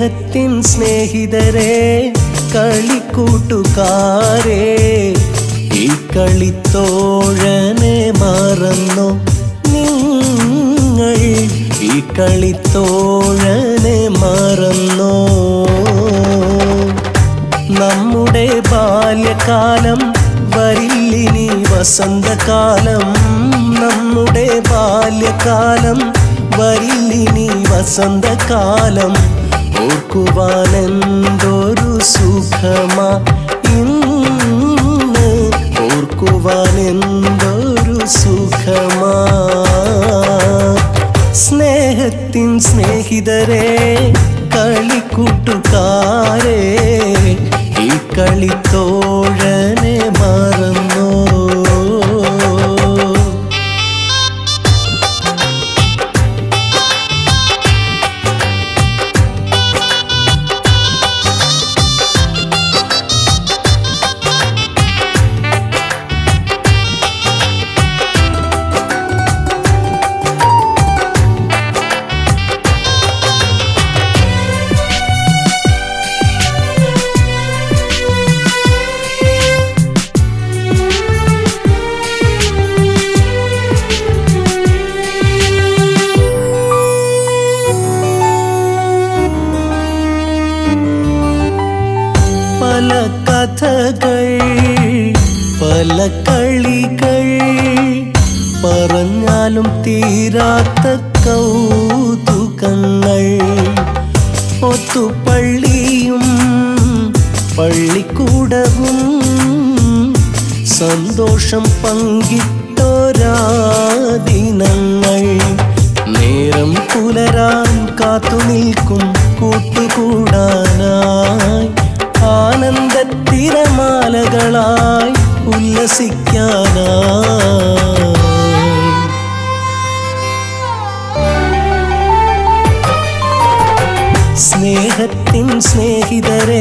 സ്നേഹത്തിൻ സ്നേഹിതരെ കളിക്കൂട്ടുകാരെ ഈ കളിത്തോഴനെ മറന്നു നിങ്ങൾ ഈ കളിത്തോഴനെ മറന്നോ നമ്മുടെ ബാല്യകാലം വരില്ലിനി വസന്തകാലം നമ്മുടെ ബാല്യകാലം വരില്ലിനി വസന്തകാലം ഓർക്കുവാനെന്തൊരു സുഖമാ ഇന്ന് ഓർക്കുവാനെന്തൊരു സുഖമാ സ്നേഹത്തിൻ സ്നേഹിതരെ കളിക്കൂട്ടുകാരെ ഈ കളിത്തോഴനെ മറന്നോ പല കഥകൾ പല കളികൾ പറഞ്ഞാലും തീരാത്ത കൗതുകങ്ങൾ ഒത്തുപള്ളിയും പള്ളിക്കൂടവും സന്തോഷം പങ്കിട്ടോരാ ദിനങ്ങൾ നേരം പുലരാൻ കാത്തുനിൽക്കും കൂട്ടുകൂടാനായി ആനന്ദത്തിരമാലകളായി ഉല്ലസിക്കാനായി സ്നേഹത്തിൻ സ്നേഹിതരെ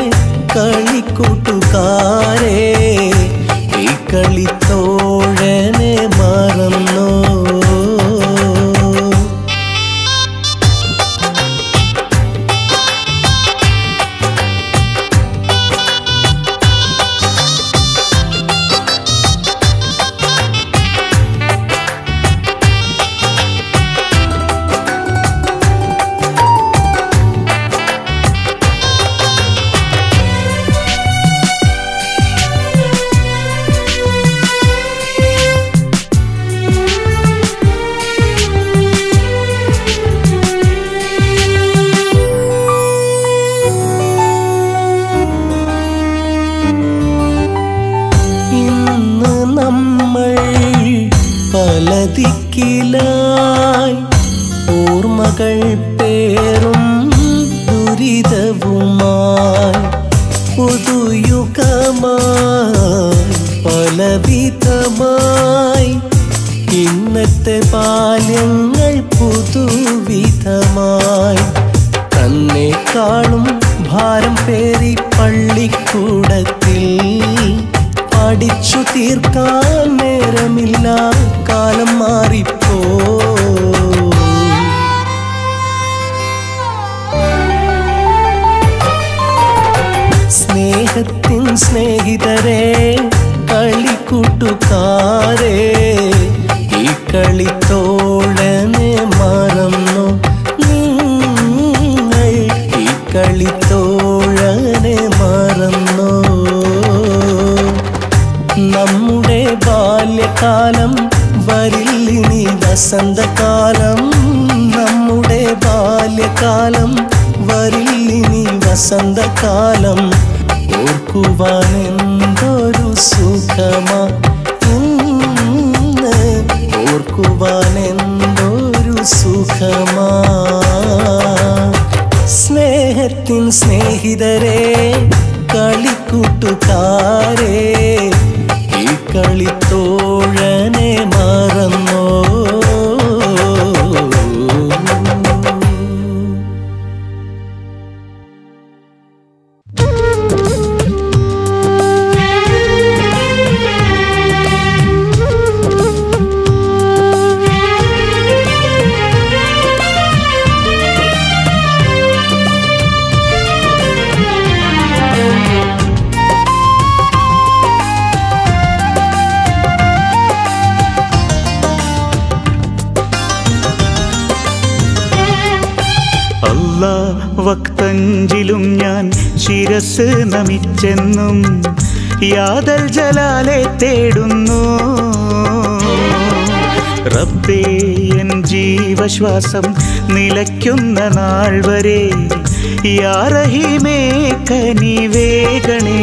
കളിക്കൂട്ടുകാരെ ഈ കളിത്തോഴനെ മറന്നോ ഇന്ന് നമ്മൾ പല ദിക്കിലായി ഓർമ്മകൾ പേറും ദുരിതവുമായി പുതുയുഗമായി പലവിധമായി ഇന്നത്തെ ബാല്യങ്ങൾ പുതുവിധമായി തന്നെക്കാളും ഭാരം പേറി പള്ളിക്കൂടത്തിൽ പഠിച്ചു തീർക്കാൻ നേരമില്ല കാലം മാറിപ്പോ സ്നേഹത്തിൻ സ്നേഹിതരെ കളിക്കൂട്ടുകാരെ ഈ കളിത്തോഴനെ മറന്നു നിങ്ങൾ ഈ കളിത്തോഴനെ മറന്നു നമ്മുടെ ബാല്യകാലം വരില്ലിനി വസന്തകാലം നമ്മുടെ ബാല്യകാലം വരില്ലിനി വസന്തകാലം ഓർക്കുവാൻ എന്തൊരു സുഖമാ ഇന്ന് ഓർക്കുവാൻ എന്തൊരു സുഖമാ സ്നേഹത്തിൻ സ്നേഹിതരെ കളിക്കൂട്ടുകാരെ ഈ കളിത്തോഴനെ മറന്നോ Thank you. ശിരസ് നമിച്ചെന്നും യാദൽ ജലാലെ തേടുന്നു റബ്ബേ എൻ ജീവശ്വാസം നിലയ്ക്കുന്ന നാൾ വരെ യാ റഹീമേ കനിവേഗണേ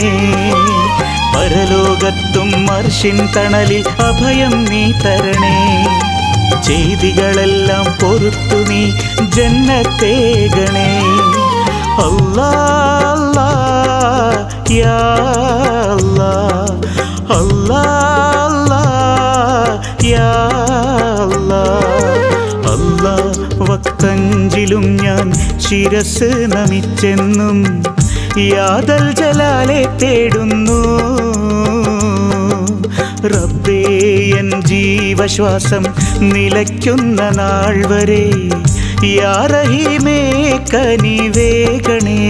പരലോകത്തും മർഷിൻ തണലിൽ അഭയം നീ തരണേ ചെയ്തികളെല്ലാം പൊറുത്തു നീ ജന്നത്തേകണേ അല്ലാ അല്ലാ, യാ അല്ലാ, അല്ലാ അല്ലാ, യാ അല്ലാ. അല്ലാ വക്തഞ്ചിലും ഞാൻ ശിരസ് നമിച്ചെന്നും യാദൽ ജലാലെ തേടുന്നു റബ്ബേ എൻ ജീവശ്വാസം നിലയ്ക്കുന്ന നാൾ വരെ യാ റഹീമേ കനിവേഗണേ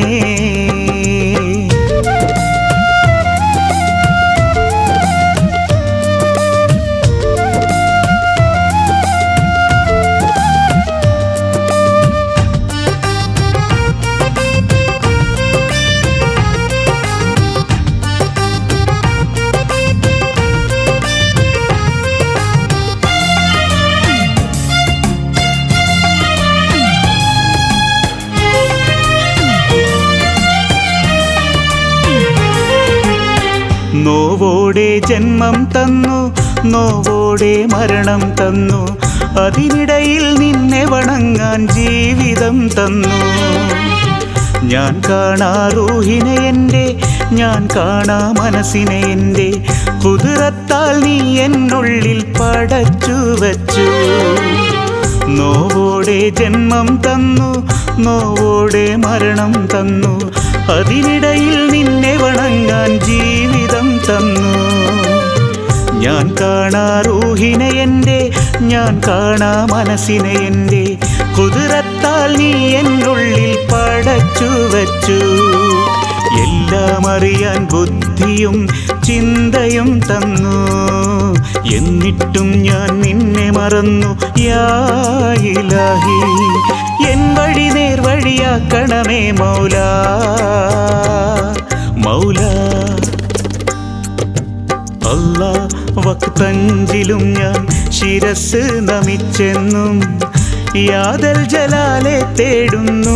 നോവോടെ ജന്മം തന്നു നോവോടെ മരണം തന്നു അതിനിടയിൽ നിന്നെ വണങ്ങാൻ ജീവിതം തന്നു ഞാൻ കാണാ റൂഹിനെ എൻ്റെ ഞാൻ കാണാ മനസ്സിനെ എൻ്റെ കുതിരത്താൽ നീ എന്നുള്ളിൽ പടച്ചു വച്ചു നോവോടെ ജന്മം തന്നു നോവോടെ മരണം തന്നു അതിനിടയിൽ നിന്നെ വണങ്ങാൻ ജീവിതം തന്നു ഞാൻ കാണാ റൂഹിനെ എൻ്റെ ഞാൻ കാണാ മനസ്സിനെ എൻ്റെ കുതിരത്താൽ നീ എന്നുള്ളിൽ പടച്ചു വച്ചു എല്ലാം അറിയാൻ ബുദ്ധിയും ചിന്തയും തന്നു എന്നിട്ടും ഞാൻ നിന്നെ മറന്നു യാ ഇലാഹി എൻ വഴി നേർവഴിയാക്കണമേ മൗല മൗല അല്ലാ വക്തഞ്ചിലും ഞാൻ ശിരസ് നമിച്ചെന്നും യാദൽ ജലാലെ തേടുന്നു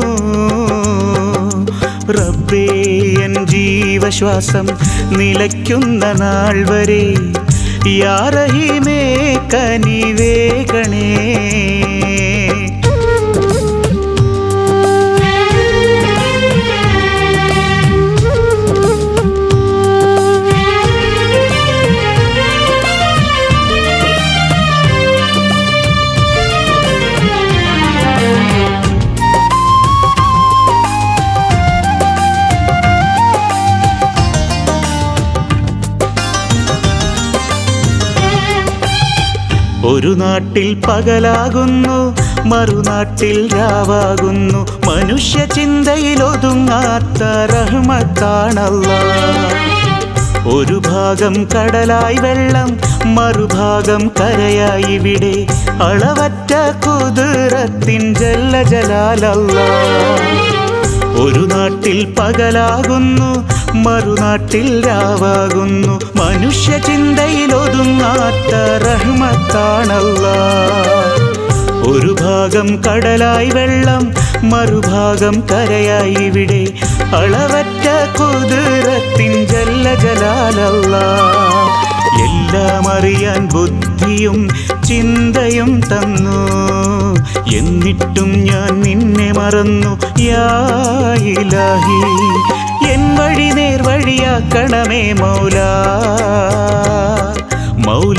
റബ്ബേ എൻ ജീവശ്വാസം നിലയ്ക്കുന്ന നാൾ വരെ യാ റഹീമേ കനിവേഗണേ ഒരു നാട്ടിൽ പകലാകുന്നു മറുനാട്ടിൽ രാവാകുന്നു മനുഷ്യ ചിന്തയിൽ ഒതുങ്ങാത്ത റഹ്മത്താണല്ല ഒരു ഭാഗം കടലായി വെള്ളം മറുഭാഗം കരയായി ഇവിടെ അളവറ്റ കുതിരത്തിൻ ജല്ല ജലാലല്ല ഒരു നാട്ടിൽ പകലാകുന്നു മറുനാട്ടിൽ രാവാകുന്നു മനുഷ്യ ചിന്തയിൽ ഒതുങ്ങാത്ത റഹ്മത്താണല്ല ഒരു ഭാഗം കടലായി വെള്ളം മറുഭാഗം കരയായി ഇവിടെ അളവറ്റ കുതിരത്തിൻ ജല്ല ജലാലല്ല എല്ലാം അറിയാൻ ബുദ്ധിയും ചിന്തയും തന്നു എന്നിട്ടും ഞാൻ നിന്നെ മറന്നു യാ ഇലാഹി എൻ വഴി നേർവഴിയാക്കണമേ മൗല മൗല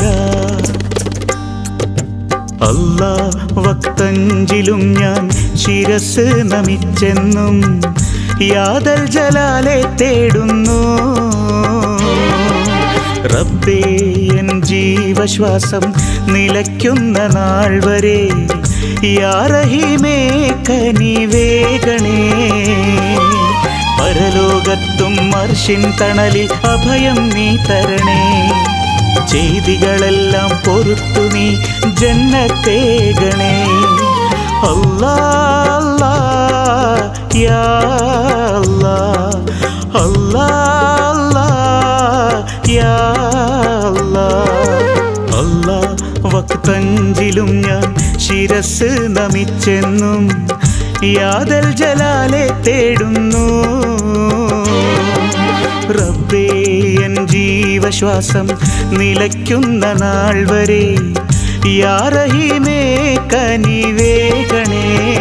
അല്ലാ വക്തഞ്ചിലും ഞാൻ ശിരസ് നമിച്ചെന്നും യാദൽ ജലാലെ തേടുന്നു റബ്ബേ എൻ ജീവശ്വാസം നിലയ്ക്കുന്ന നാൾ വരെ യാ റഹീമേ കനിവേഗണേ പരലോകത്തും മർഷിൻ തണലിൽ അഭയം നീ തരണേ ചെയ്തികളെല്ലാം പൊറുത്തു നീ ജന്നത്തേകണേ അല്ലാ അല്ലാ യാ അല്ലാ അല്ലാ അല്ലാ യാ അല്ലാ അല്ലാ വക്തഞ്ചിലും ഞാൻ ശിരസ് നമിച്ചെന്നും യാദൽ ജലാലെ തേടുന്നു റബ്ബേ എൻ ജീവശ്വാസം നിലയ്ക്കുന്ന നാൾ വരെ യാ റഹീമേ കനിവേകണേ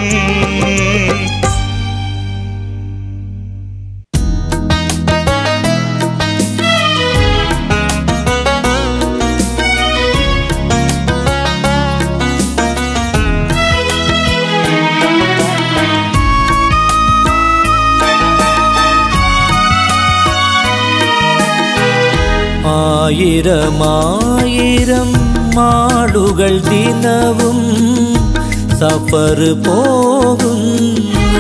ആയിരമായിരം മാളുകൾ ദിനവും സഫർ പോകുന്നു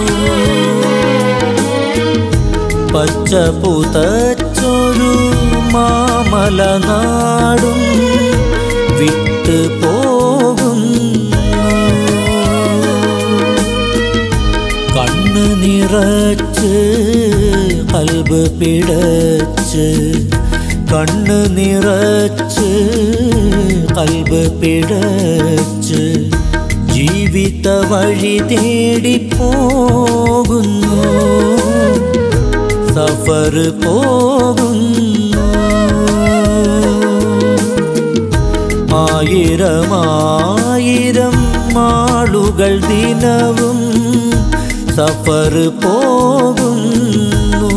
പച്ച പുതച്ചൊരു മാമല നാടും വിട്ടു പോകുന്നു കണ്ണ് നിറച്ച് കൽബ് പിടച്ച് കണ്ണ് നിറച്ച് കൽബ് പിടച്ച് ജീവിത വഴി തേടി പോകുന്നു സഫർ പോകുന്നു ആയിരമായിരം മാളുകൾ ദിനവും സഫർ പോകുന്നു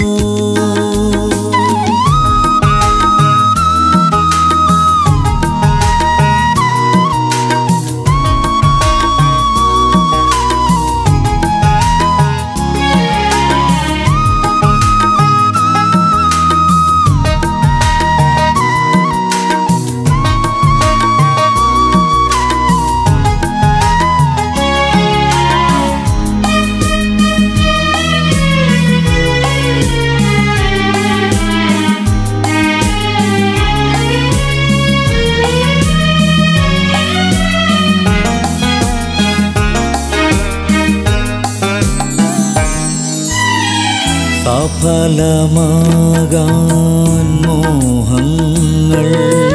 സഫലമാകാൻ മോഹങ്ങൾ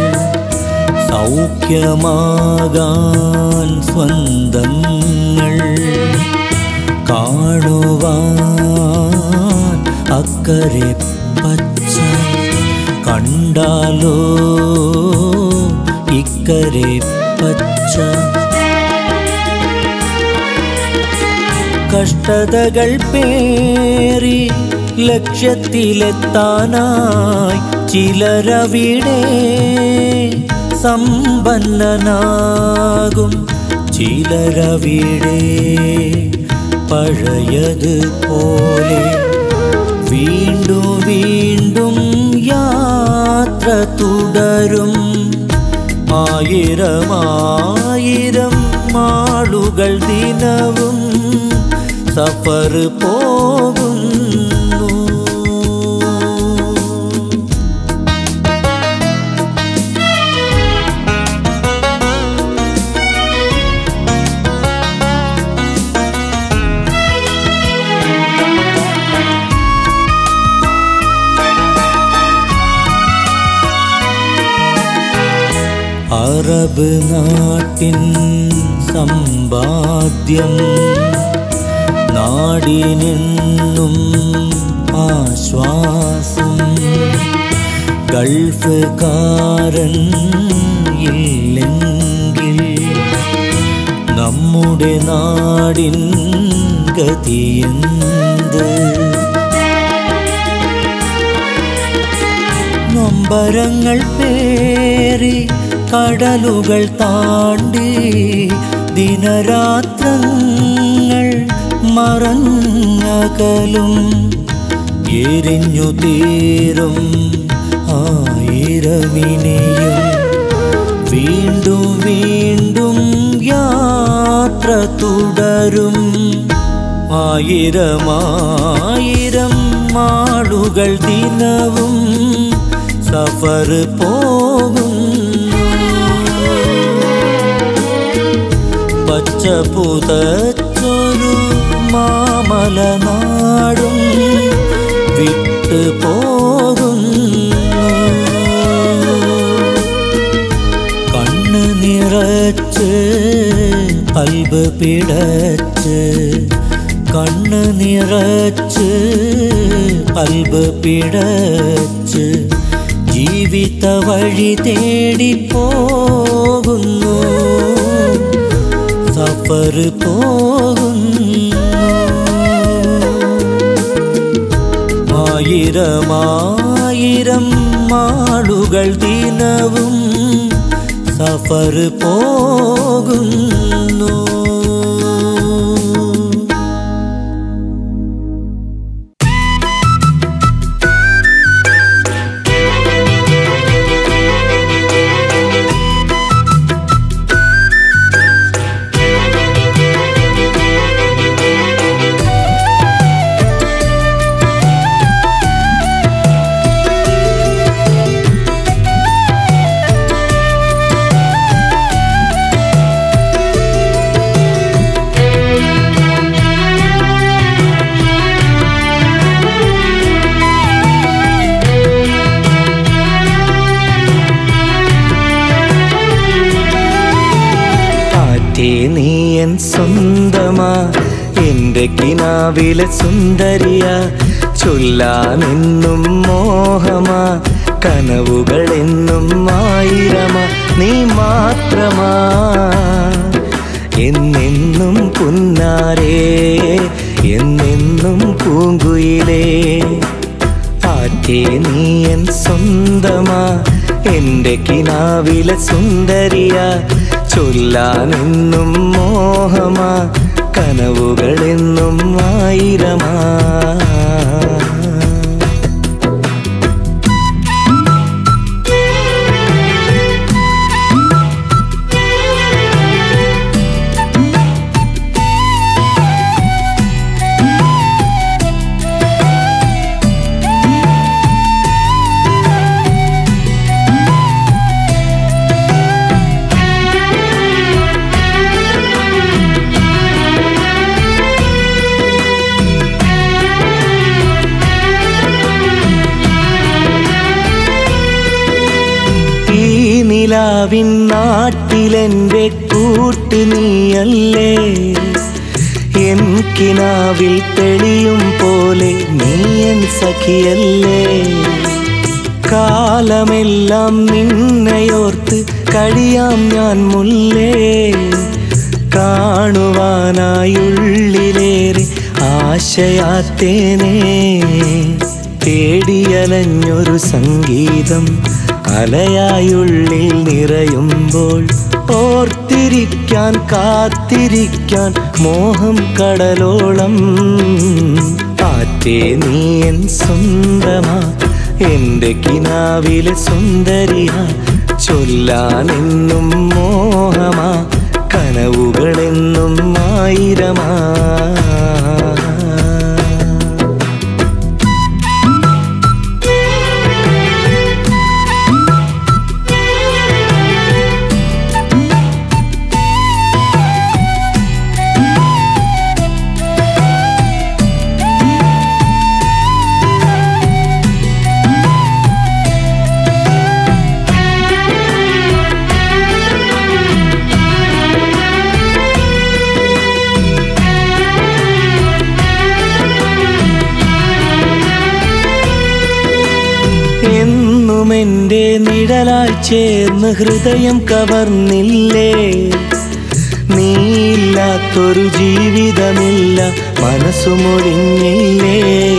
സൗഖ്യമാകാൻ സ്വന്തങ്ങൾ കാണുവാൻ അക്കരെ പച്ച കണ്ടാലോ ഇക്കരെ പച്ച കഷ്ടതകൾ പേറി ലക്ഷ്യത്തിലെത്താനായി ചിലരവിടെ സമ്പന്നനാകും ചിലരവിടെ പഴയതുപോലെ വീണ്ടും വീണ്ടും യാത്ര തുടരും ആയിരമായിരം മാളുകൾ ദിനവും സഫർ പോകുന്നു അറബ് നാട്ടിൻ സമ്പാദ്യം നാടിനെന്നും ആശ്വാസം ഗൾഫുകാരൻ ഇല്ലെങ്കിൽ നമ്മുടെ നാടിൻ ഗതിയെന്ത് നൊമ്പരങ്ങൾ പേറി കടലുകൾ താണ്ടി ദിനരാത്രങ്ങൾ മറഞ്ഞകലും എരിഞ്ഞു തീരും ആയിരമിനിയും വീണ്ടും വീണ്ടും യാത്ര തുടരും ആയിരമായിരം മാളുകൾ ദിനവും സഫർ പോകുന്നു പച്ച പുതച്ചൊരു മാ പല നാടും വിട്ടു പോകുന്നു കണ്ണ് നിറച്ച് കൽബ് പിടച്ച് കണ്ണ് നിറച്ച് കൽബ് പിടച്ച് ജീവിത വഴി തേടി പോകുന്നു സഫർ പോകുന്നു ആയിരമായിരം ആളുകൾ ദിനവും സഫർ പോകുന്നു കാറ്റേ നീ എൻ സ്വന്തമാ എന്റെ കിനാവിലെ സുന്ദരിയ ചൊല്ലാനെന്നും മോഹമാ കനവുകൾ എന്നും ആയിരമാ നീ മാത്രമാ എന്നെന്നും പുന്നാരേ എന്നെന്നും പൂങ്കുയിലേ ആറ്റേ നീ എൻ സ്വന്തമാ എന്റെ കിനാവിലെ സുന്ദരിയ ചൊല്ലാനെന്നും മോഹമാ കനവുകളെന്നും ആയിരമാ ഈ നിലാവിൻ നാട്ടിലെന്റെ കൂട്ട് നീയല്ലേ എൻ കിനാവിൽ തെളിയും പോലെ നീ എൻ സഖിയല്ലേ കാലമെല്ലാം നിന്നയോർത്ത് കഴിയാം ഞാൻ മുല്ലേ കാണുവാനായുള്ളിലേറെ ആശയാത്തേനേ തേടിയലഞ്ഞൊരു സംഗീതം അലയായുള്ളിൽ നിറയുമ്പോൾ ഓർത്തിരിക്കാൻ കാത്തിരിക്കാൻ മോഹം കടലോളം ആറ്റേ നീ എൻ സ്വന്തമാ എന്റെ കിനാവിലെ സുന്ദരിയ ചൊല്ലാനെന്നും മോഹമാ കനവുകളെന്നും ആയിരമാ എന്നും എൻ്റെ നിഴലായി ചേർന്ന് ഹൃദയം കവർന്നില്ലേ നീയില്ലാത്തൊരു ജീവിതമില്ല മനസ്സുമൊഴിഞ്ഞില്ലേ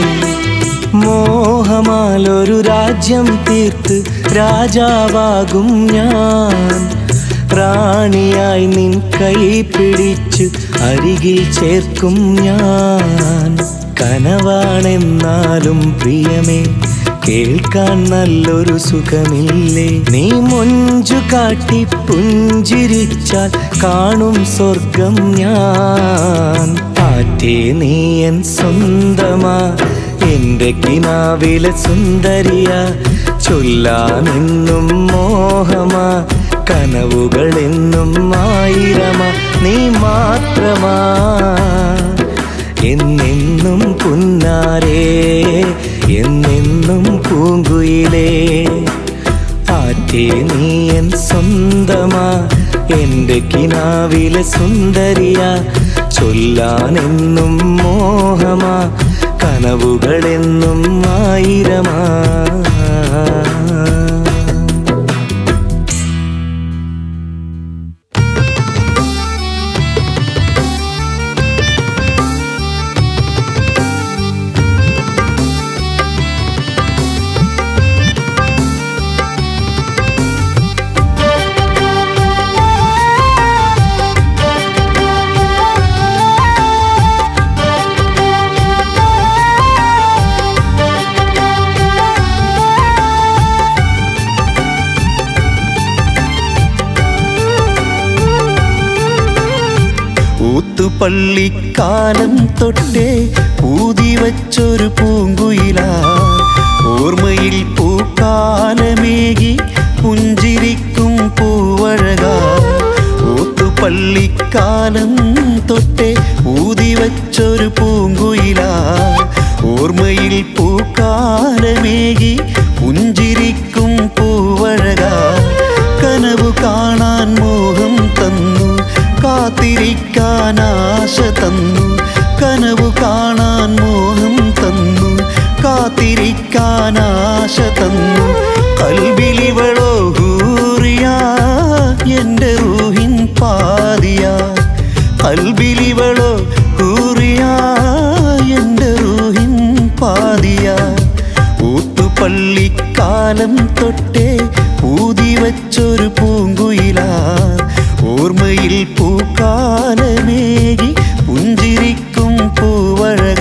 മോഹമാലൊരു രാജ്യം തീർത്ത് രാജാവാകും ഞാൻ റാണിയായി നിൻ കൈ പിടിച്ച് അരികിൽ ചേർക്കും ഞാൻ കനവാണെന്നാലും പ്രിയമേ കേൾക്കാൻ നല്ലൊരു സുഖമില്ലേ നീ മൊഞ്ചു കാട്ടി പുഞ്ചിരിച്ചാൽ കാണും സ്വർഗം ഞാൻ ആറ്റേ നീ എൻ സ്വന്തമാ എന്റെ കിനാവിലെ സുന്ദരിയ ചൊല്ലാനെന്നും മോഹമാ കനവുകളെന്നും ആയിരമാ നീ മാത്രമാ എന്നെന്നും എന്നും പുന്നാരേ എന്നെന്നും പൂങ്കുയിലേ ആറ്റേ നീ എൻ സ്വന്തമാ എൻ്റെ കിനാവിലെ സുന്ദരിയ ചൊല്ലാനെന്നും മോഹമാ കനവുകളെന്നും ആയിരമാ ഊത്തുപള്ളിക്കാലം തൊട്ടേ ഊതി വച്ചൊരു പൂങ്കുയില ഓർമ്മയിൽ പൂക്കാലമേകി പുഞ്ചിരിക്കും പൂവഴക ഊത്തുപള്ളിക്കാലം തൊട്ടേ ഊതി വച്ചൊരു പൂങ്കുയില ഓർമ്മയിൽ പൂക്കാലമേകി പുഞ്ചിരിക്കും പൂവഴക കനവു കാണാൻ മോഹം തന്നു കാത്തിരിക്കാൻ ആശ തന്നു കനവു കാണാൻ മോഹം തന്നു കാത്തിരിക്കാൻ ആശ തന്നു കൽവിലിവളോ ഹൂറിയ എൻ്റെ റൂഹിൻ പാതിയ കൽവിലിവളോ ഹൂറിയ എൻ്റെ റൂഹിൻ പാതിയ ഊത്തുപള്ളിക്കാലം തൊട്ടേ ഊതി വച്ചൊരു പൂങ്കുയില ഓർമ്മയിൽ പൂക്കാലമേകി പുഞ്ചിരിക്കും പൂവഴക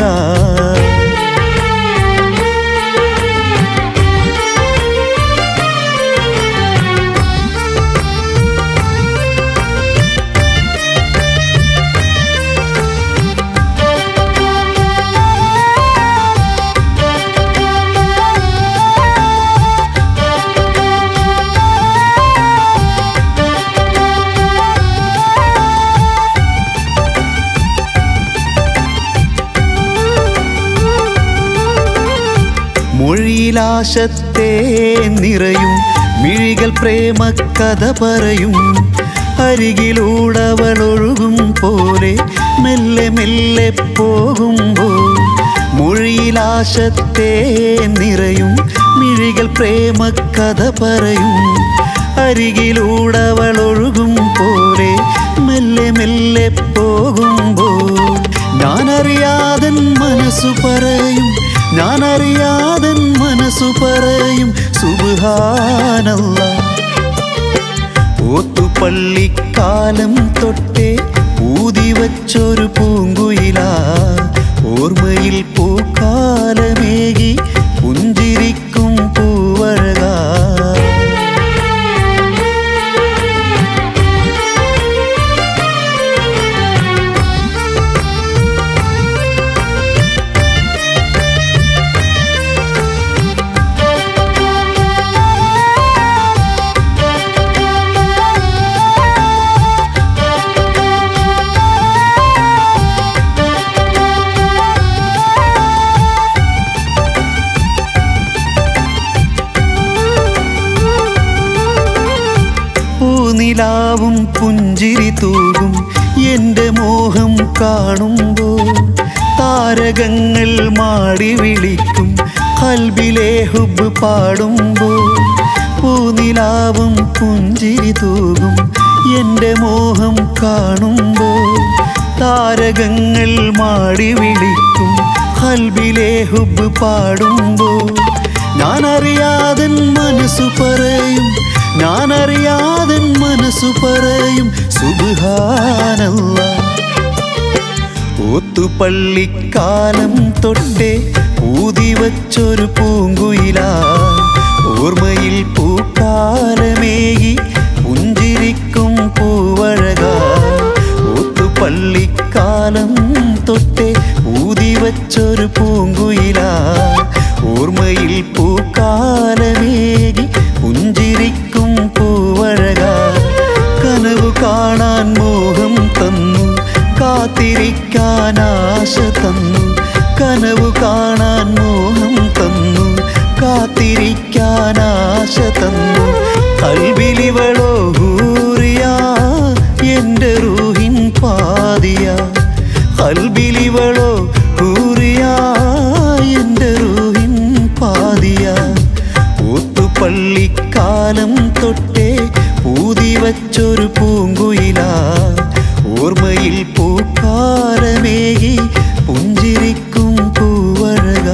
മൊഴിയിലാശത്തെ നിറയും മിഴികൾ പ്രേമ കഥ പറയും അരികിലൂടവൾ ഒഴുകും പോലെ മെല്ലെ മെല്ലെ പോകുമ്പോൾ മൊഴിയിലാശത്തെ നിറയും മിഴികൾ പ്രേമ കഥ പറയും അരികിലൂടവൾ ഒഴുകും പോലെ മെല്ലെ മെല്ലെ പോകുമ്പോൾ ഞാനറിയാതൻ മനസ്സു പറയും ഞാനറിയാതൻ മനസ്സു പറയും സുബാനല്ല ഓത്തുപള്ളിക്കാലം തൊട്ടേ ഊതി വച്ചൊരു പൂങ്കുയില ഓർമ്മയിൽ പൂക്കാലമേകി പുഞ്ചിരിക്കും പൂവഴക പൂനിലാവും പുഞ്ചിരി തൂകും എൻ്റെ മോഹം കാണുമ്പോൾ താരകങ്ങൾ മാടി വിളിക്കും കൽബിലെ ഹുബ് പാടുമ്പോൾ പൂനിലാവും പുഞ്ചിരി തൂകും എൻ്റെ മോഹം കാണുമ്പോൾ താരകങ്ങൾ മാടി വിളിക്കും കൽബിലെ ഹുബ് പാടുമ്പോൾ ഞാനറിയാതൻ മനസ്സു പറയും ഞാനറിയാതൻ മനസ്സു പറയും സുബാനല്ല ഓത്തുപള്ളിക്കാലം തൊട്ടേ ഊതി വച്ചൊരു പൂങ്കുയില ഓർമ്മയിൽ പൂക്കാലമേകി പുഞ്ചിരിക്കും പൂവഴക ഓത്തുപള്ളിക്കാലം തൊട്ടേ ഊതി വച്ചൊരു പൂങ്കുയില ഓർമ്മയിൽ പൂക്കാലമേകി പുഞ്ചിരിക്കും പൂവഴക കനവു കാണാൻ മോഹം തന്നു കാത്തിരിക്കാൻ ആശ തന്നു കനവു കാണാൻ മോഹം തന്നു കാത്തിരിക്കാൻ ആശ തന്നു കൽവിലിവളോ ഹൂറിയ എൻ്റെ റൂഹിൻ പാതിയ കൽബിലിവളോ ഹൂറിയ എൻ്റെ റൂഹിൻ പാതിയ ഊത്തുപള്ളിക്കാലം തൊട്ടേ ഊതി വച്ചൊരു പൂങ്കുയില ഓർമ്മയിൽ പൂക്കാലമേകി പുഞ്ചിരിക്കും പൂവഴക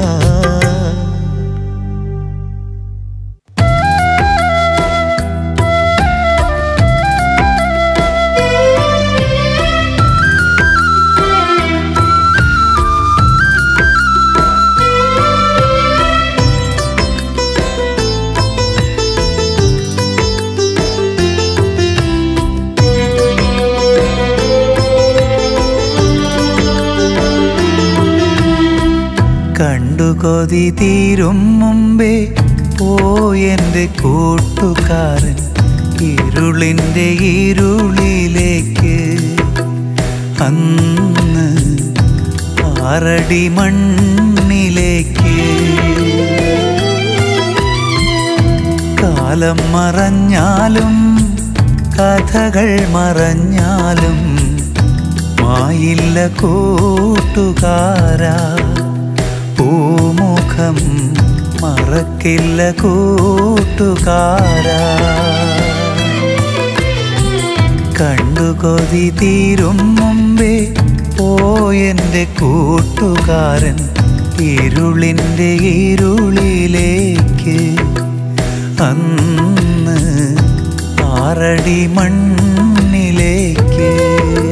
കണ്ടു കൊതി തീരും മുമ്പേ പോയെൻ്റെ കൂട്ടുകാരൻ ഇരുളിൻ്റെ ഇരുളിലേക്ക് അന്ന് ആറടി മണ്ണിലേക്ക് കാലം മറഞ്ഞാലും കഥകൾ മറഞ്ഞാലും മായില്ല കൂട്ടുകാരാ പൂമുഖം മറക്കില്ല കൂട്ടുകാരാ കണ്ടു കൊതി തീരും മുമ്പേ പോയെൻ്റെ കൂട്ടുകാരൻ ഇരുളിൻ്റെ ഇരുളിലേക്ക് അന്ന് ആറടി മണ്ണിലേക്ക്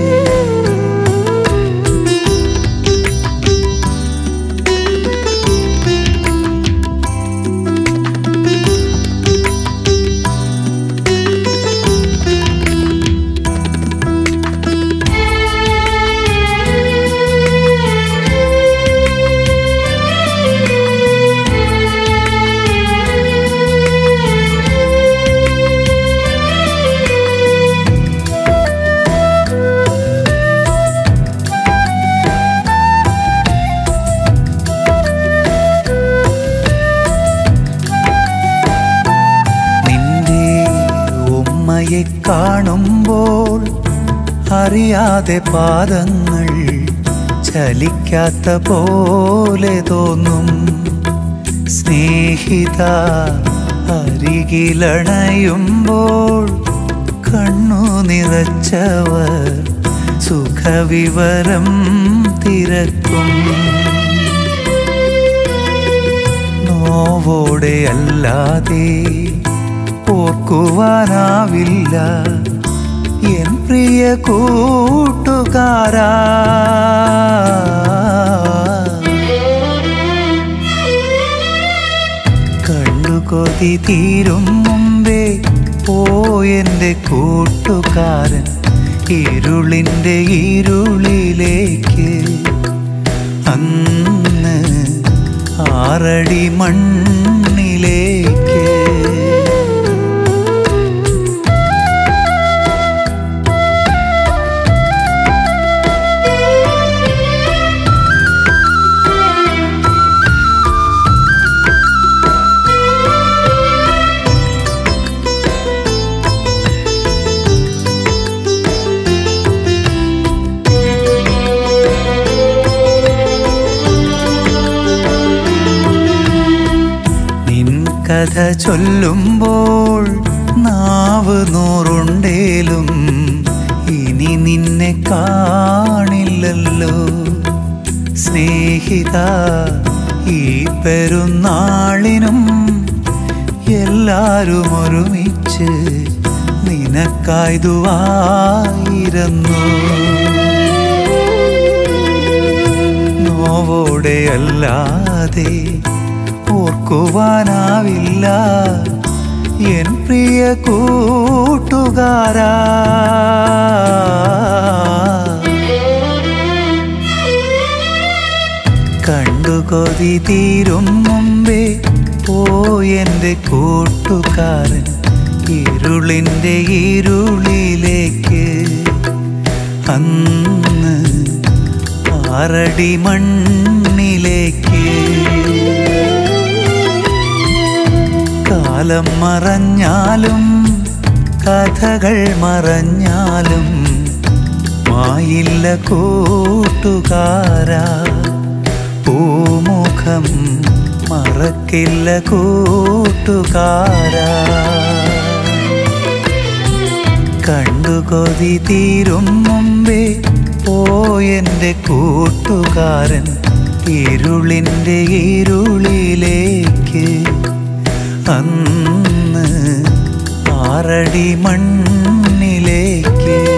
നിന്റെ ഉമ്മയെ കാണുമ്പോൾ അറിയാതെ പാദങ്ങൾ ചലിക്കാത്ത പോലെ തോന്നും സ്നേഹിത അരികിലണയുമ്പോൾ കണ്ണു നിറച്ചവർ സുഖവിവരം തിരക്കും നോവോടെ അല്ലാതെ ഓർക്കുവാനാവില്ല എൻ പ്രിയ കൂട്ടുകാരാ കണ്ണുകൊതി തീരും മുമ്പേ പോയെൻ്റെ കൂട്ടുകാരൻ ഇരുളിൻ്റെ ഇരുളിലേക്ക് അന്ന് ആറടി മണ്ണിലേക്ക് നിൻ കഥ ചൊല്ലുമ്പോൾ നാവ് നൂറുണ്ടേലും ഇനി നിന്നെ കാണില്ലല്ലോ സ്നേഹിത ഈ പെരുന്നാളിനും എല്ലാരും ഒരുമിച്ച് നിനക്കായതുവായിരുന്നു നോവോടെ അല്ലാതെ ഓർക്കുവാനാവില്ല എൻ പ്രിയ കൂട്ടുകാരാ കണ്ടു കൊതി തീരും മുമ്പേ പോയെൻ്റെ കൂട്ടുകാരൻ ഇരുളിൻ്റെ ഇരുളിലേക്ക് അന്ന് ആറടി മണ്ണിലേക്ക് ഇരുളിലേക്ക് കാലം മറഞ്ഞാലും കഥകൾ മറഞ്ഞാലും മായില്ല കൂട്ടുകാരാ പൂമുഖം മറക്കില്ല കൂട്ടുകാരാ കണ്ടുകൊതി തീരും മുമ്പേ പോയെൻ്റെ കൂട്ടുകാരൻ ഇരുളിൻ്റെ ഇരുളിലേക്ക് അന്ന് ആറടി മണ്ണിലേക്ക്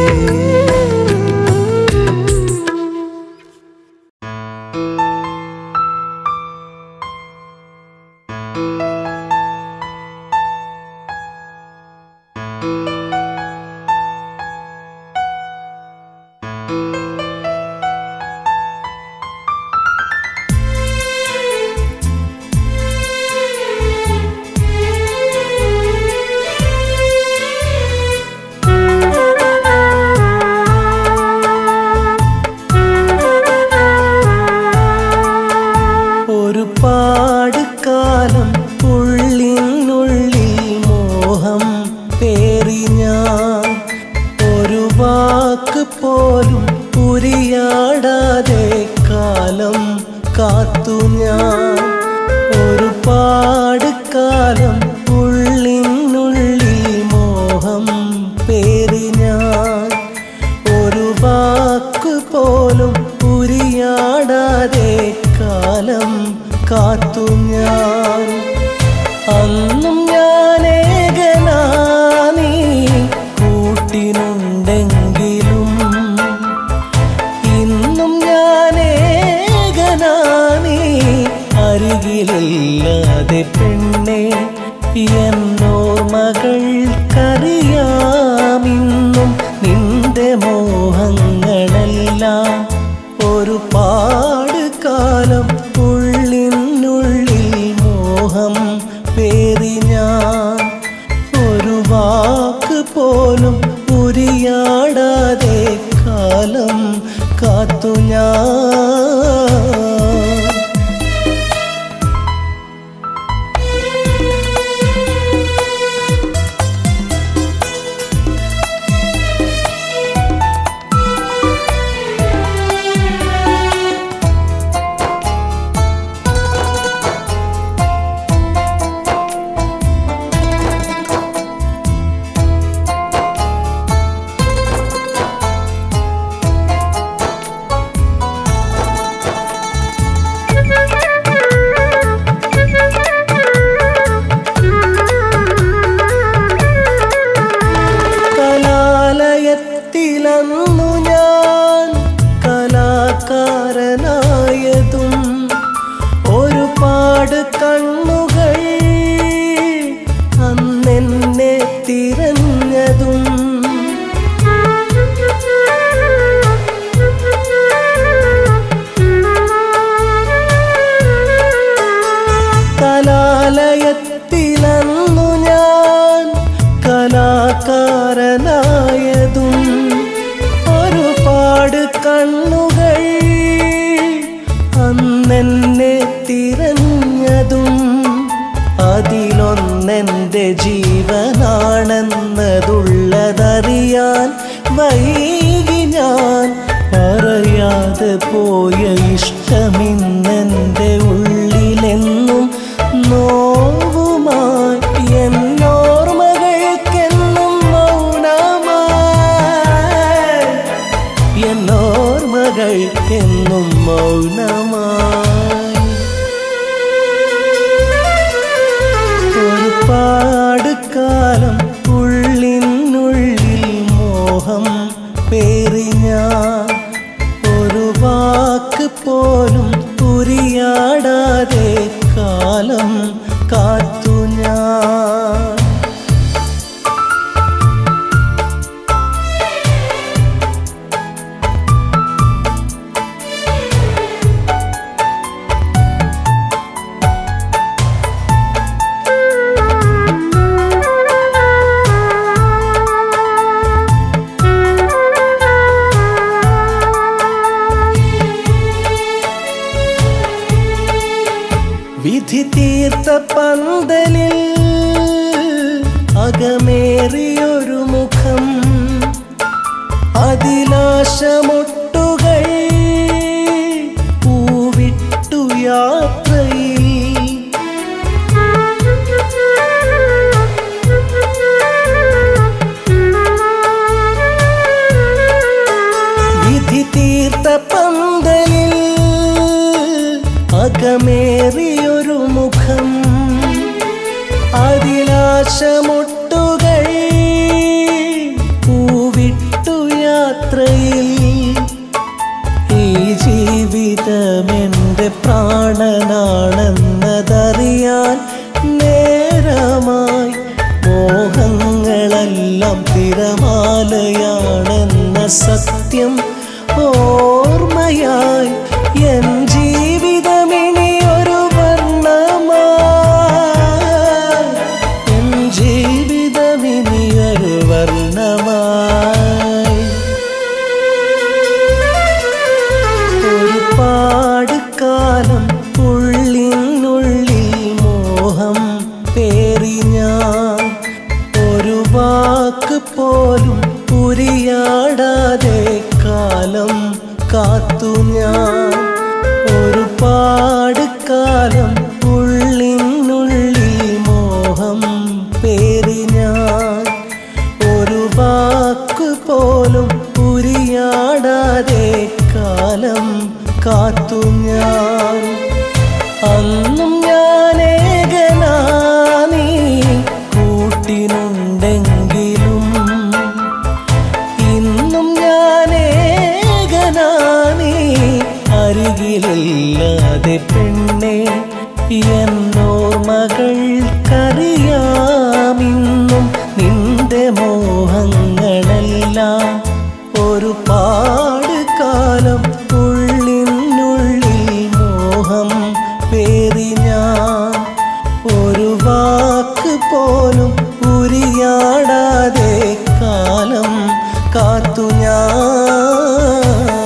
ഒരുപാട് കാലം ഉള്ളിനുള്ളിൽ മോഹം പേറി ഞാൻ ഒരു വാക്ക് പോലും ഉരിയാടാതെ കാലം കാത്തു ഞാൻ ഒരുപാട് കാലം ഉള്ളിനുള്ളിൽ മോഹം പേറി ഞാൻ ഒരു വാക്ക് പോലും ഉരിയാടാതെ കാലം കാത്തു ഞാൻ അന്നും ഞാനേകനാനീ കൂട്ടിനുണ്ടെങ്കിലും ഇന്നും ഞാനേകനാനീ അരികിലില്ലാതെ പെണ്ണെ എന്നോർമകൾക്കറിയാമിന്നും നിന്റെ മോഹങ്ങളെല്ലാം ഒരുപാട് കാലം ഉള്ളിനുള്ളിൽ മോഹം പേറി ഞാൻ ഒരു വാക്ക് പോലും ഉരിയാടാതെ കാലം കാത്തു ഞാൻ കലാലയത്തിലന്നു ഞാൻ കലാകാരനായതും ഒരുപാട് കണ്ണുകൾ അന്നെന്നെ തിരഞ്ഞതും കലാലയത്തിലന്നു ഞാൻ കലാകാരനായതും ഒരുപാട് കണ്ണുകൾ അന്നെന്നെ തിരഞ്ഞതും അതിലൊന്നെൻ്റെ ജീവനാണെന്നതുള്ളതറിയാൻ വൈകി ഞാൻ പറയാതെ പോയ ഇഷ്ടമിന്നെൻ്റെ ഉള്ളിലെന്നും നോവുമായി എന്നോർമകൾക്കെന്നും മൗനമായി എന്നോർമകൾക്കെന്നും മൗനമായി ഒരുപാട് കാലം ഉള്ളിനുള്ളിൽ മോഹം പേറി ഞാൻ ഒരു വാക്ക് പോലും ഉരിയാടാതെ കാലം കാത്തു ഞാൻ പന്തലിൽ അകമേറിയൊരു മുഖം അതിലാശമൊട്ടുകൾ പൂവിട്ടു യാത്രയിൽ വിധി തീർത്ത പന്തലിൽ അകമേറിയൊരു മുഖം അതിലാശമൊട്ടുകൾ പൂവിട്ടു യാത്രയിൽ ഈ ജീവിതമെന്റെ പ്രാണനാണെന്നതറിയാൻ നേരമായി മോഹങ്ങളെല്ലാം തിരമാലയാണെന്ന സത്യം ഓർമ്മയായി എൻ ജീവിതമിനിയൊരു വർണ്ണമായി എൻ ജീവിതമിനിയൊരു വർണ്ണമായി ഒരുപാട് കാലം ഉള്ളിനുള്ളിൽ മോഹം പേറി ഞാൻ ഒരു വാക്ക് പോലും ഉരിയാടാതെ കാലം കാത്തു ഞാൻ ഒരുപാട് കാലം ഉള്ളിനുള്ളിൽ മോഹം പേറി ഞാൻ ഒരു വാക്ക് പോലും ഉരിയാടാതെ കാലം കാത്തു ഞാൻ അന്നും ഞാനേകനാനീ കൂട്ടിനുണ്ടെങ്കിലും ഇന്നും ഞാനേകനാനീ അരികിലില്ലാതെ പെണ്ണെ എന്നോർമകൾക്കറിയാമിന്നും നിന്റെ മോഹങ്ങളെല്ലാം ഒരു പാട് കാലം ഉള്ളിനുള്ളിൽ മോഹം പേറി ഞാൻ ഒരു വാക്ക് പോലും ഉരിയാടാതെ കാലം കാത്തു ഞാൻ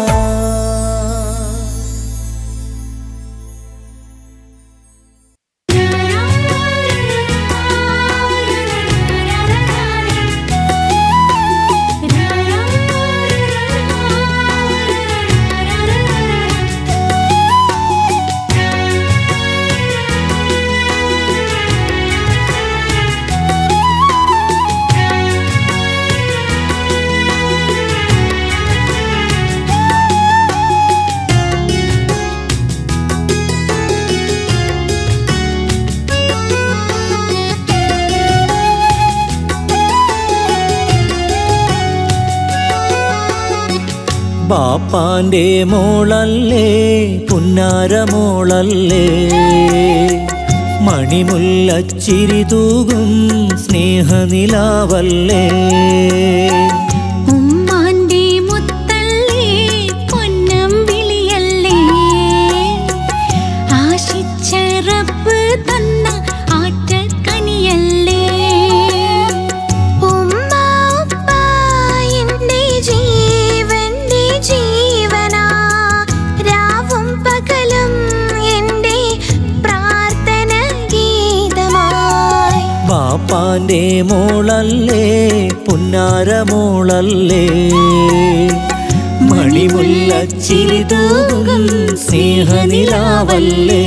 ബാപ്പാന്റെ മോളല്ലേ പുന്നാരമോളല്ലേ മണിമുല്ലച്ചിരി തൂകും സ്നേഹനിലാവല്ലേ ഉമ്മാന്റെ മുത്തല്ലേ പൊന്നം വിളിയല്ലേ ആശിച്ച റബ്ബ് തന്ന ആറ്റക്കനിയല്ലേ ഉമ്മ ഉപ്പ എന്റെ ജീവന്റെ ജീവനാ രാവും പകലും എന്റെ പ്രാർത്ഥന ഗീതമായി ബാപ്പാന്റെ മോളല്ലേ പുന്നാരമോളല്ലേ മണിമുല്ലച്ചിരി തൂകും സ്നേഹനിലാവല്ലേ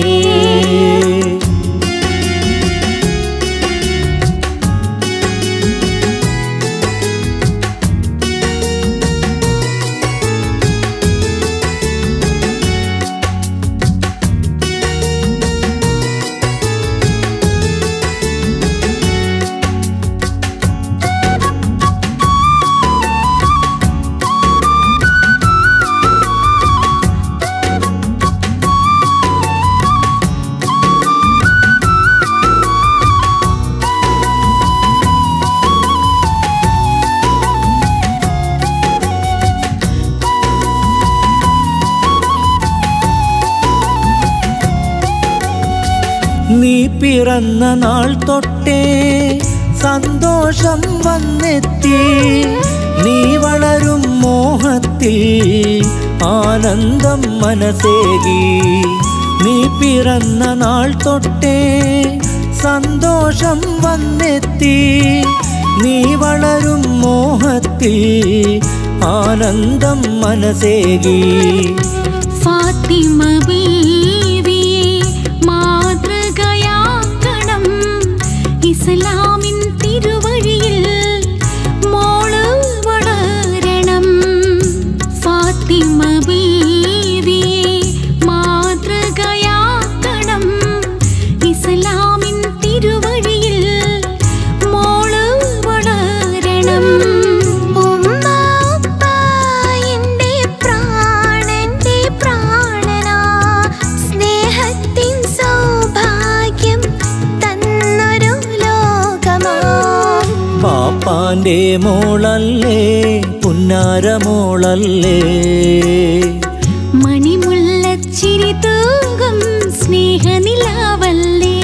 നീ പിറന്ന നാൾ തൊട്ടേ സന്തോഷം വന്നെത്തി നീ വളരും മോഹത്തിൽ ആനന്ദം മനസ്സേകി നീ പിറന്ന നാൾ തൊട്ടേ സന്തോഷം വന്നെത്തി നീ വളരും മോഹത്തിൽ ആനന്ദം മനസ്സേകി ഫാത്തിമ ബീവിയെ മാതൃകയാക്കണം ഇസ്ലാമിൻ തിരുവഴിയിൽ മോള് വളരണം ഫാത്തിമ ബീവിയെ മാതൃകയാക്കണം ഇസ്ലാമിൻ തിരുവഴിയിൽ മോള് വളരണം ഉമ്മ ഉപ്പ എന്റെ പ്രാണന്റെ പ്രാണനാ സ്നേഹത്തിൻ സൗഭാഗ്യം തന്നൊരു ലോകമാ പാപ്പാന്റെ മോളല്ലേ പുന്നാരമോളല്ലേ മണിമുല്ലച്ചിരി തൂകും സ്നേഹനിലാവല്ലേ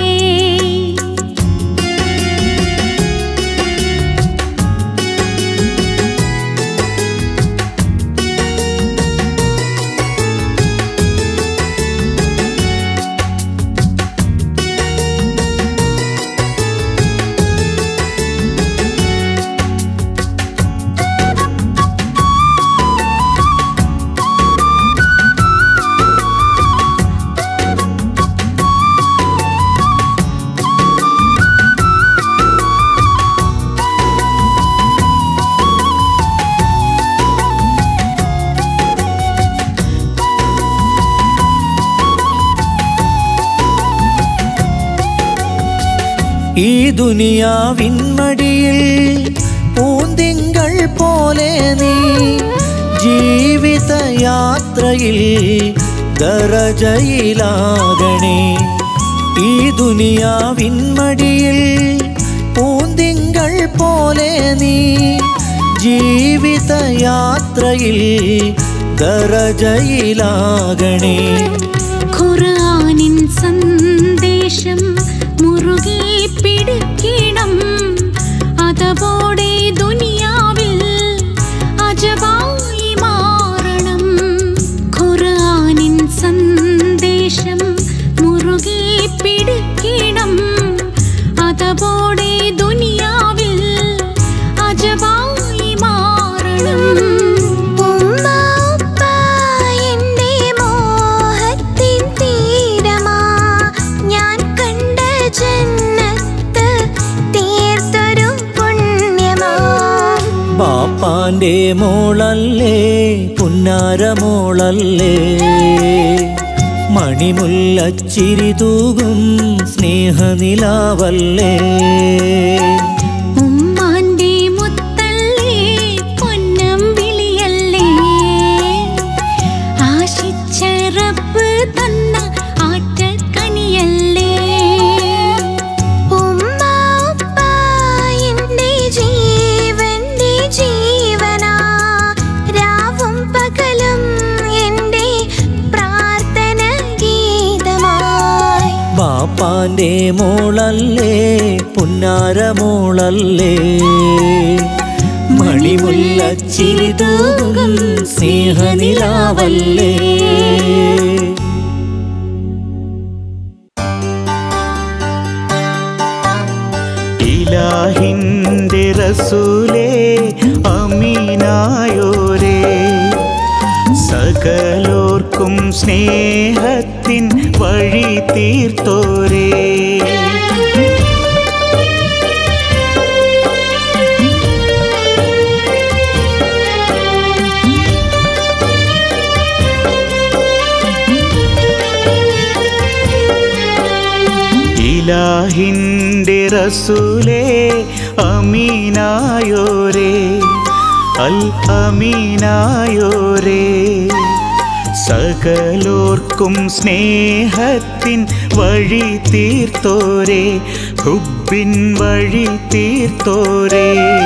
ഈ ദുനിയാവിൻ മടിയിൽ പൂന്തിങ്കൾ പോലെ നീ ജീവിത യാത്രയിൽ ദറജയിലാകണേ ഈ ദുനിയാവിൻ മടിയിൽ പൂന്തിങ്കൾ പോലെ നീ ജീവിത യാത്രയിൽ ദറജയിലാകണേ ഖുർആനിൻ സന്ദേശം മുറുകെ പിടിക്കണം അതപോടെ ദുനിയാവിൽ അജബായി മാറണം ഖുർആനിൻ സന്ദേശം മുറുകെ പിടിക്കണം അതപോടെ ദുനിയാവിൽ അജബായി മാറണം ഉമ്മ ഉപ്പ എന്റെ മോഹത്തിൻ തീരമാ ഞാൻ കണ്ട ജന്നത്ത് തീർത്തൊരു പുണ്യമാ പാപ്പാന്റെ മോളല്ലേ പുന്നാരമോളല്ലേ മണിമുല്ലച്ചിരി തൂകും സ്നേഹനിലാവല്ലേ ഉമ്മാന്റെ മുത്തല്ലേ പൊന്നം വിളിയല്ലേ ആശിച്ച റബ്ബ് തന്ന ആറ്റക്കനിയല്ലേ ഉമ്മ ഉപ്പ എന്റെ ജീവന്റെ ജീവനാ രാവും പകലും എന്റെ പ്രാർത്ഥന ഗീതമായി ബാപ്പാന്റെ മോളല്ലേ പുന്നാരമോളല്ലേ മണിമുല്ലച്ചിരി തൂകും സ്നേഹനിലാവല്ലേ ഇലാഹിന്റെ റസൂലേ അമീനായോരേ സകലോർക്കും സ്നേഹത്തിൻ വഴി തീർത്തോരേ ഇലാഹിന്റെ റസൂലേ അമീനായോരേ അൽ അമീനായോരേ സകലോർക്കും സ്നേഹത്തിൻ വഴി തീർത്തോരേ ഹുബിൻ വഴി തീർത്തോരേ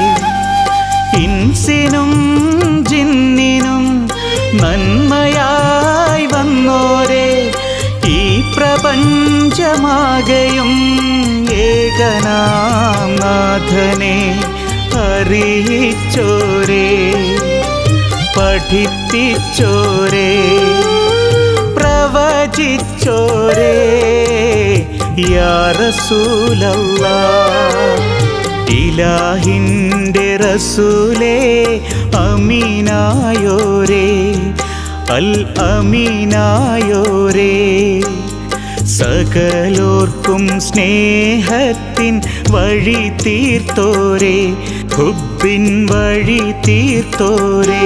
ഇൻസിനും ജിന്നിനും നന്മയായി വന്നോരേ ഈ പ്രപഞ്ചമാകയും ഏകനാം നാഥനെ അറിയിച്ചോരേ പഠിപ്പിച്ചോരേ പ്രവചിച്ചോരേ യാ റസൂലല്ലാ ഇലാഹിൻ്റെ റസൂലേ അമീനായോരേ അൽ അമീനായോരേ സകലോർക്കും സ്നേഹത്തിൻ വഴി തീർത്തോരേ ഹുബിൻ വഴി തീർത്തോരേ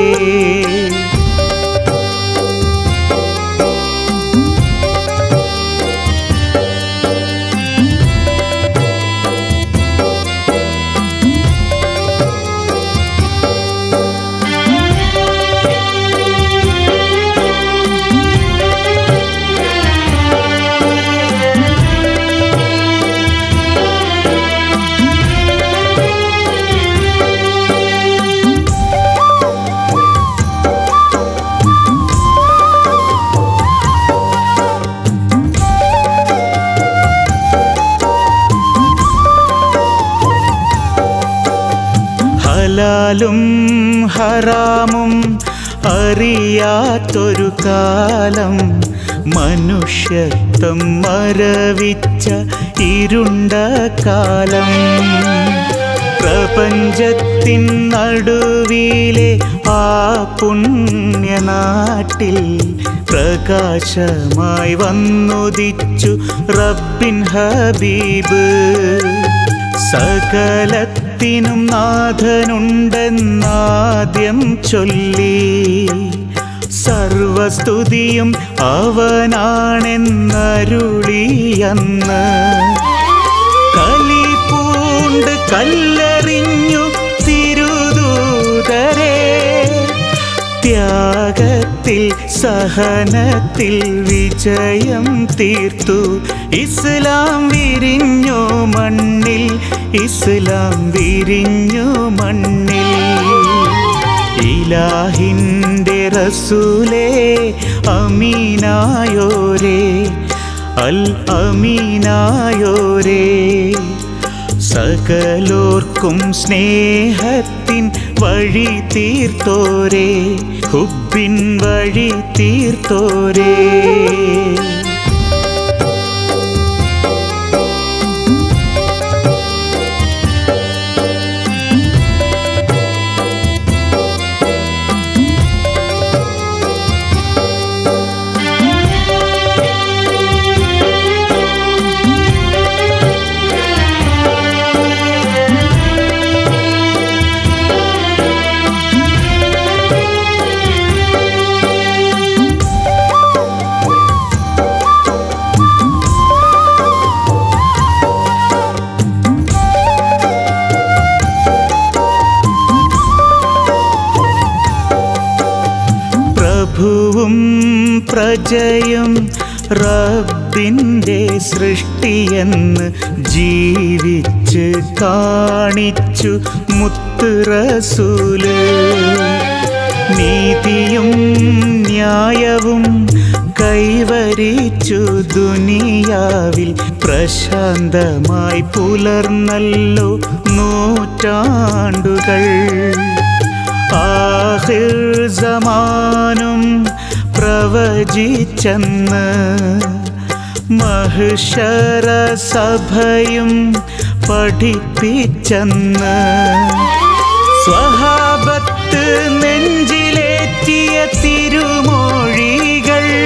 ഹലാലും ഹറാമും അറിയാത്തൊരു കാലം മനുഷ്യത്വം മരവിച്ച ഇരുണ്ട കാലം പ്രപഞ്ചത്തിൻ നടുവിലെ ആ പുണ്യനാട്ടിൽ പ്രകാശമായി വന്നുദിച്ചു റബ്ബിൻ ഹബീബ് സകലത്തിനും നാഥനുണ്ടെന്നാദ്യം ചൊല്ലി സർവസ്തുതിയും അവനാണെന്നരുളിയന്ന് കലി പൂണ്ട് കല്ലെറിഞ്ഞു തിരുദൂതരെ ത്യാഗത്തിൽ സഹനത്തിൽ വിജയം തീർത്തു ഇസ്ലാം വിരിഞ്ഞു മണ്ണിൽ ഇസ്ലാം വിരിഞ്ഞു മണ്ണിൽ ഇലാഹിൻ്റെ റസൂലേ അമീനായോരേ അൽ അമീനായോരേ സകലോർക്കും സ്നേഹത്തിൻ വഴി തീർത്തോരേ ഹുബിൻ വഴി തീർത്തോരേ പ്രഭുവും പ്രജയും റബ്ബിൻ്റെ സൃഷ്ടിയെന്ന് ജീവിച്ച് കാണിച്ചു മുത്ത് റസൂല് നീതിയും ന്യായവും കൈവരിച്ചു ദുനിയാവിൽ പ്രശാന്തമായി പുലർന്നല്ലോ നൂറ്റാണ്ടുകൾ ആഹിർ സമാനും പ്രവചിച്ചെന്ന് മഹിഷര സഭയും പഠിപ്പിച്ചെന്ന് സ്വഹാബത്ത് നെഞ്ചിലേറ്റിയ തിരുമൊഴികൾ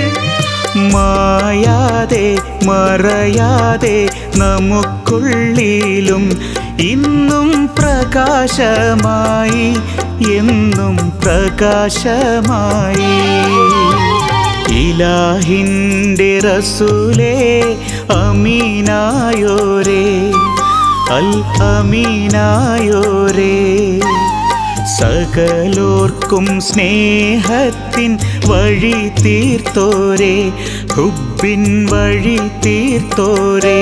മായാതെ മറയാതെ നമുക്കുള്ളിലും ഇന്നും പ്രകാശമായി എന്നും പ്രകാശമായി ഇലാഹിൻ്റെ റസൂലേ അമീനായോരേ അൽ അമീനായോരേ സകലോർക്കും സ്നേഹത്തിൻ വഴി തീർത്തോരേ ഹുബിൻ വഴി തീർത്തോരേ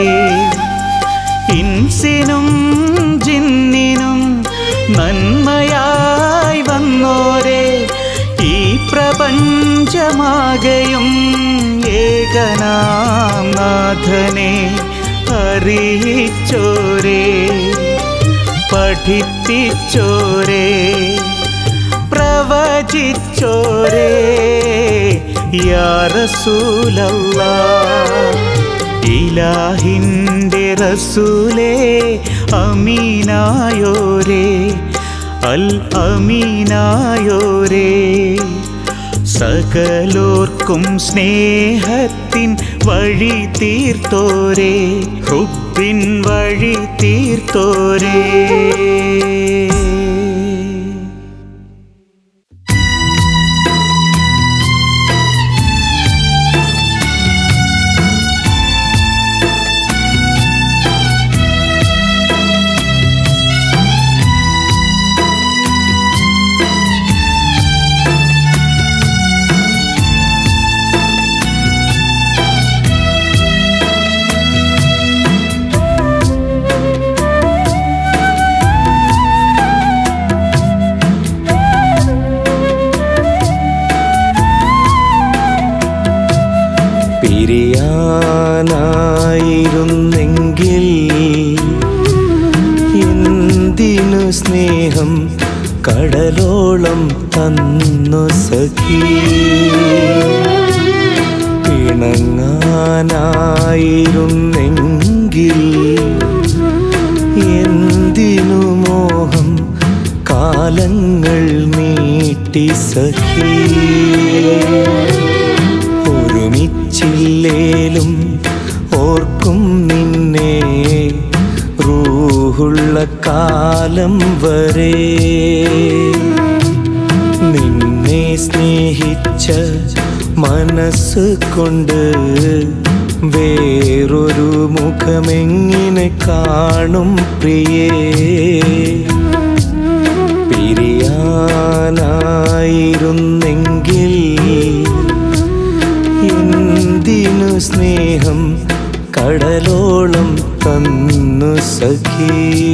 ഇൻസിനും ജിന്നിനും നന്മയായി വന്നോരേ ഈ പ്രപഞ്ചമാകയും ഏകനാം നാഥനെ അറിയിച്ചോരേ പഠിപ്പിച്ചോരേ പ്രവചിച്ചോരേ യാ റസൂലല്ലാ ഇലാഹിൻ്റെ റസൂലേ അമീനായോരേ അൽ അമീനായോരേ സകലോർക്കും സ്നേഹത്തിൻ വഴി തീർത്തോരേ ഹുബിൻ വഴി തീർത്തോരേ പിരിയാനായിരുന്നെങ്കിൽ എന്തിനു സ്നേഹം കടലോളം തന്നു സഖി പിണങ്ങാനായിരുന്നെങ്കിൽ എന്തിനു മോഹം കാലങ്ങൾ നീട്ടി സഖി ഒരുമിച്ചില്ലേലും ഓർക്കും നിന്നെ റൂഹുള്ള കാലം വരെ നിന്നെ സ്നേഹിച്ച മനസ്സ് കൊണ്ട് വേറൊരു മുഖമെങ്ങിനെ കാണും പ്രിയേ പിരിയാനായിരുന്നെങ്കിൽ എന്തിനു സ്നേഹം കടലോളം തന്നു സഖീ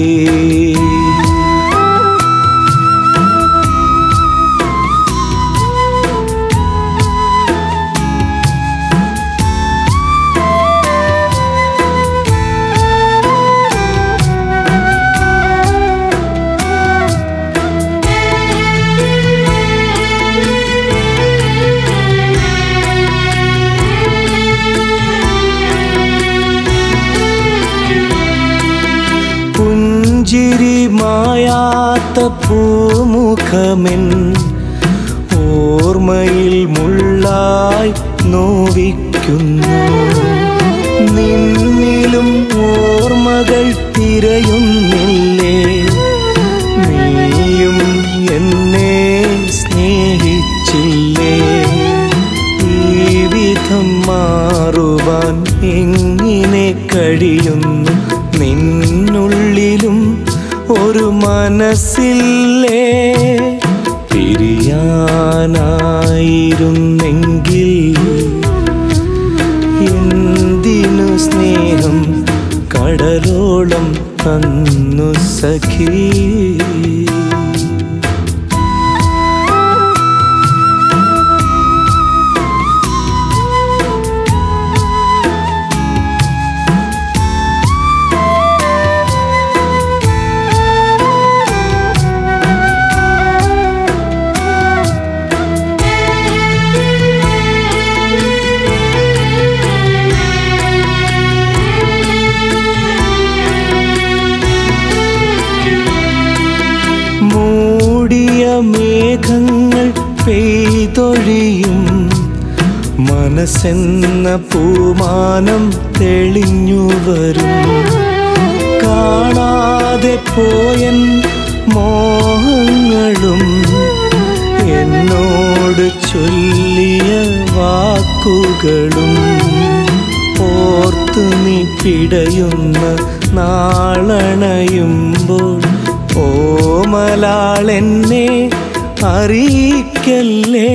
പുഞ്ചിരി മായാത്ത പൂമുഖമെൻ ഓർമ്മയിൽ മുള്ളായി നോവിക്കുന്നു നിന്നിലും ഓർമ്മകൾ തിരയുന്നില്ലേ നീയും എന്നെ സ്നേഹിച്ചില്ലേ ഈ വിധം മാറുവാൻ എങ്ങനെ കഴിയുന്നു നിന്നുള്ളിലും ഒരു മനസ്സില്ലേ പിരിയാനായിരുന്നെങ്കിൽ എന്തിനു സ്നേഹം കടലോളം തന്നു സഖീ മൂടിയ മേഘങ്ങൾ പെയ്തൊഴിയും മനസ്സെന്ന പൂമാനം തെളിഞ്ഞു വരും കാണാതെ പോയൻ മോഹങ്ങളും എന്നോട് ചൊല്ലിയ വാക്കുകളും ഓർത്തു നീ പിടയുന്ന നാളണയുമ്പോൾ ഓമലാളെന്നെ അറിയിക്കല്ലേ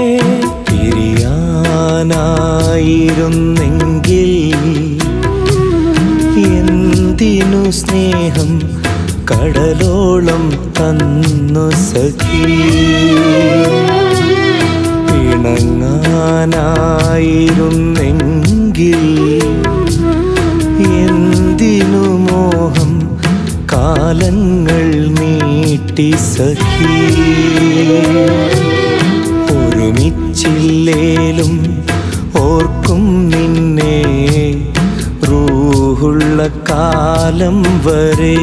പിരിയാനായിരുന്നെങ്കിൽ എന്തിനു സ്നേഹം കടലോളം തന്നു സഖീ പിണങ്ങാനായിരുന്നെങ്കിൽ എന്തിനു മോഹം കാലങ്ങൾ നീട്ടി സഖീ ഒരുമിച്ചില്ലേലും ഓർക്കും നിന്നെ കാലം വരെ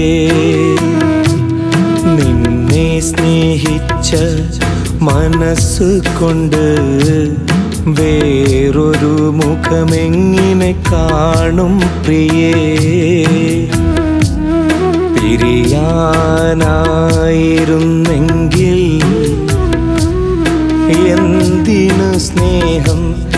നിന്നെ സ്നേഹിച്ച മനസ്സ് കൊണ്ട് വേറൊരു മുഖമെങ്ങിനെ കാണും പ്രിയേ പിരിയാനായിരുന്നെങ്കിൽ എന്തിനു സ്നേഹം